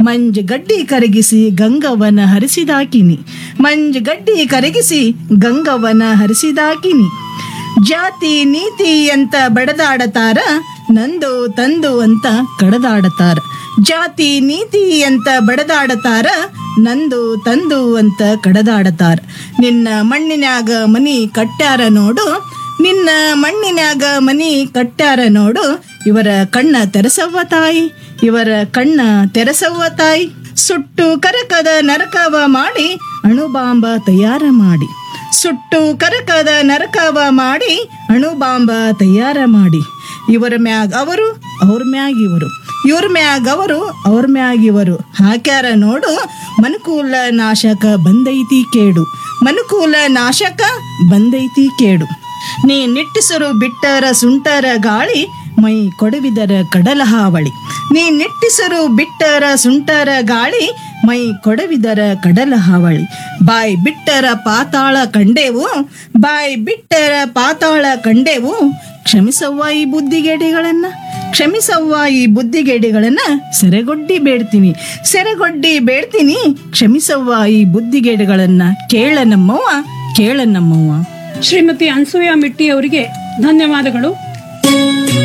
ಮಂಜು ಗಡ್ಡಿ ಕರಗಿಸಿ ಗಂಗವನ ಹರಿಸಿದಾಕಿನಿ ಮಂಜು ಗಡ್ಡಿ ಕರಗಿಸಿ ಗಂಗವನ ಹರಿಸಿದಾಕಿನಿ ಜಾತಿ ನೀತಿ ಅಂತ ಬಡದಾಡತಾರ ನಂದು ತಂದು ಅಂತ ಕಡದಾಡತಾರ ಜಾತಿ ನೀತಿ ಅಂತ ಬಡದಾಡತಾರ ನಂದು ತಂದು ಅಂತ ಕಡದಾಡತಾರ ನಿನ್ನ ಮಣ್ಣಿನ್ಯಾಗ ಮನಿ ಕಟ್ಟ್ಯಾರ ನೋಡು ನಿನ್ನ ಮಣ್ಣಿನ್ಯಾಗ ಮನಿ ಕಟ್ಟ್ಯಾರ ನೋಡು ಇವರ ಕಣ್ಣ ತೆರಸವ್ವ ತಾಯಿ ಇವರ ಕಣ್ಣ ತೆರಸವ್ವ ತಾಯಿ ಸುಟ್ಟು ಕರಕದ ನರಕವ ಮಾಡಿ ಅಣುಬಾಂಬ ತಯಾರ ಮಾಡಿ ಸುಟ್ಟು ಕರಕದ ನರಕವ ಮಾಡಿ ಅಣುಬಾಂಬ ತಯಾರ ಮಾಡಿ ಇವರ ಮ್ಯಾಗ ಅವರು ಅವ್ರ ಮ್ಯಾಗ ಇವರು ಇವ್ರ ಮ್ಯಾಗ ಅವರು ಅವ್ರ ಮ್ಯಾಗ ಇವರು ಹಾಕ್ಯಾರ ನೋಡು ಮನುಕೂಲ ನಾಶಕ ಬಂದೈತಿ ಕೇಡು ಮನುಕೂಲ ನಾಶಕ ಬಂದೈತಿ ಕೇಡು ನೀ ನಿಟ್ಟಿಸರು ಬಿಟ್ಟರ ಸುಂಟರ ಗಾಳಿ ಮೈ ಕೊಡವಿದರ ಕಡಲ ಹಾವಳಿ ನೀ ನಿಟ್ಟಿಸರು ಬಿಟ್ಟರ ಸುಂಟರ ಗಾಳಿ ಮೈ ಕೊಡವಿದರ ಕಡಲ ಹಾವಳಿ ಬಾಯ್ ಬಿಟ್ಟರ ಪಾತಾಳ ಕಂಡೆವು ಬಾಯ್ ಬಿಟ್ಟರ ಪಾತಾಳ ಕಂಡೆವು ಕ್ಷಮಿಸವ್ವ ಈ ಬುದ್ಧಿಗೇಡಿಗಳನ್ನ ಕ್ಷಮಿಸವ್ವ ಈ ಬುದ್ಧಿಗೇಡಿಗಳನ್ನ ಸೆರೆಗೊಡ್ಡಿ ಬೇಡ್ತೀನಿ ಸೆರೆಗೊಡ್ಡಿ ಬೇಡ್ತೀನಿ ಕ್ಷಮಿಸವ್ವ ಈ ಬುದ್ಧಿಗೇಡಿಗಳನ್ನ ಕೇಳ ನಮ್ಮವ್ವ ಕೇಳ ನಮ್ಮವ್ವ ಶ್ರೀಮತಿ ಅನ್ಸೂಯ ಮಿಟ್ಟಿ ಅವರಿಗೆ ಧನ್ಯವಾದಗಳು